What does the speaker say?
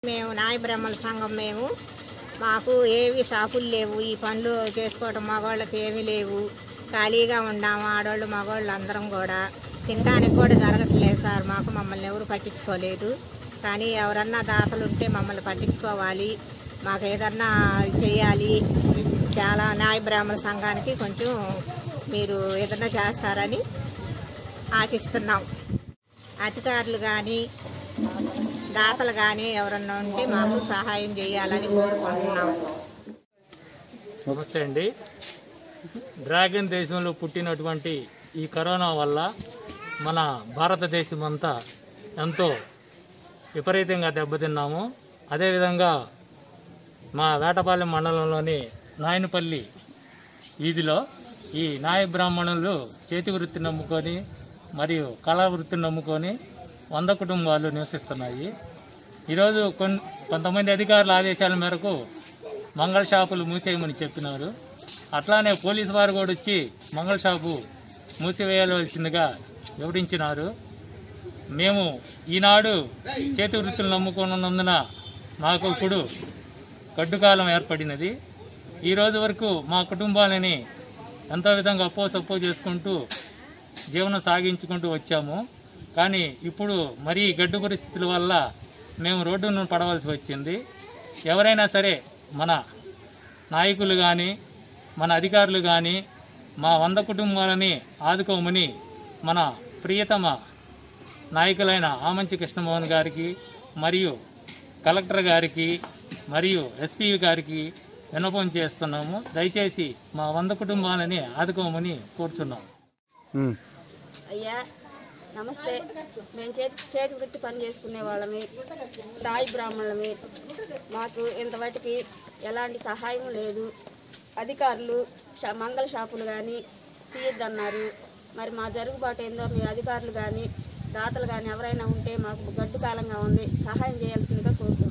మేము నాయ బ్రహ్మల సంఘం మేము మాకు ఏవి షాపులు లేవు ఈ పనులు చేసుకోవడం మగవాళ్ళకి ఏమీ లేవు ఖాళీగా ఉన్నాము ఆడవాళ్ళు మగవాళ్ళు అందరం కూడా తినడానికి కూడా జరగట్లేదు సార్ మాకు మమ్మల్ని ఎవరు పట్టించుకోలేదు కానీ ఎవరన్నా దాతలు ఉంటే మమ్మల్ని పట్టించుకోవాలి మాకు ఏదన్నా చేయాలి చాలా న్యాయ బ్రాహ్మణ సంఘానికి కొంచెం మీరు ఏదన్నా చేస్తారని ఆశిస్తున్నాం అధికారులు కానీ దాతలు కానీ ఎవరన్నా ఉంటే మాకు సహాయం చేయాలని కోరుకుంటున్నాం నమస్తే అండి డ్రాగన్ దేశంలో పుట్టినటువంటి ఈ కరోనా వల్ల మన భారతదేశం అంతా ఎంతో విపరీతంగా దెబ్బతిన్నాము అదేవిధంగా మా వేటపాలెం మండలంలోని నాయనపల్లి వీధిలో ఈ నాయ బ్రాహ్మణులు చేతి వృత్తిని నమ్ముకొని మరియు కళా వృత్తిని నమ్ముకొని వంద కుటుంబాలు నివసిస్తున్నాయి ఈరోజు కొన్ కొంతమంది అధికారుల ఆదేశాల మేరకు మంగళ షాపులు మూసేయమని చెప్పినారు అట్లానే పోలీసు వారు కూడా వచ్చి మంగళ షాపు మూసివేయవలసిందిగా వివరించినారు మేము ఈనాడు చేతి వృత్తులు నమ్ముకున్నందున మాకు ఇప్పుడు గడ్డుకాలం ఏర్పడినది ఈ రోజు వరకు మా కుటుంబాలని ఎంతో విధంగా అప్పో సప్పో చేసుకుంటూ జీవనం సాగించుకుంటూ వచ్చాము కానీ ఇప్పుడు మరీ గడ్డు పరిస్థితుల వల్ల మేము రోడ్డును పడవలసి వచ్చింది ఎవరైనా సరే మన నాయకులు కానీ మన అధికారులు కానీ మా వంద కుటుంబాలని ఆదుకోమని మన ప్రియతమ నాయకులైన ఆమంచి కృష్ణమోహన్ గారికి మరియు కలెక్టర్ గారికి మరియు ఎస్పీ గారికి విన్నపం చేస్తున్నాము దయచేసి మా వంద కుటుంబాలని ఆదుకోమని కోరుచున్నాము ఉమ్. అయ్యా నమస్తే మేము చేతి చేతి వృత్తి పని చేసుకునే వాళ్ళమి రాయి బ్రాహ్మణులమి మాకు ఇంతవరకు ఎలాంటి సహాయం లేదు అధికారులు షా- మంగళ షాపులు కానీ తీయద్దన్నారు మరి మా జరుగుబాటు ఏందో మీ అధికారులు కానీ దాతలు కానీ ఎవరైనా ఉంటే మాకు గడ్డు కాలంగా ఉంది సహాయం చేయాల్సిందిగా కోరుతున్నాం